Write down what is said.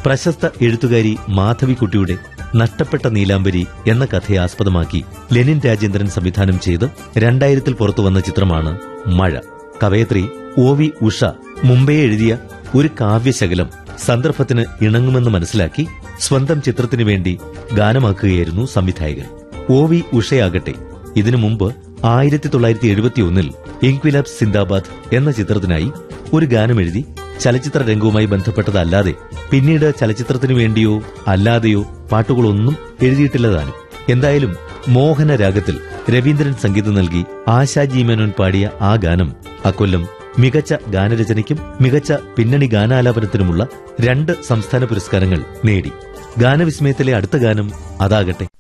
പ്രശസ്ത എഴുത്തുകാരി മാധവിക്കുട്ടിയുടെ നഷ്ടപ്പെട്ട നീലാംബരി എന്ന കഥയെ ആസ്പദമാക്കി ലെനിൻ രാജേന്ദ്രൻ സംവിധാനം ചെയ്ത് രണ്ടായിരത്തിൽ പുറത്തുവന്ന ചിത്രമാണ് മഴ കവയത്രി ഒ വി ഉഷ മുംബൈ എഴുതിയ ഒരു കാവ്യശകലം സന്ദർഭത്തിന് ഇണങ്ങുമെന്ന് മനസ്സിലാക്കി സ്വന്തം ചിത്രത്തിനു വേണ്ടി ഗാനമാക്കുകയായിരുന്നു സംവിധായകൻ ഒ വി ഉഷയാകട്ടെ ഇതിനു മുമ്പ് ആയിരത്തി തൊള്ളായിരത്തി എഴുപത്തിയൊന്നിൽ ഇൻക്വിലാബ് സിന്ദാബാദ് എന്ന ചിത്രത്തിനായി ഒരു ഗാനമെഴുതി ചലച്ചിത്ര രംഗവുമായി ബന്ധപ്പെട്ടതല്ലാതെ പിന്നീട് ചലച്ചിത്രത്തിനു വേണ്ടിയോ അല്ലാതെയോ പാട്ടുകളൊന്നും എഴുതിയിട്ടില്ലതാനും എന്തായാലും മോഹന രാഗത്തിൽ രവീന്ദ്രൻ സംഗീതം നൽകി ആശാജി മേനോൻ പാടിയ ആ ഗാനം അക്കൊല്ലം മികച്ച ഗാനരചനയ്ക്കും മികച്ച പിന്നണി ഗാനാലാപനത്തിനുമുള്ള രണ്ട് സംസ്ഥാന പുരസ്കാരങ്ങൾ നേടി ഗാനവിസ്മയത്തിലെ അടുത്ത ഗാനം അതാകട്ടെ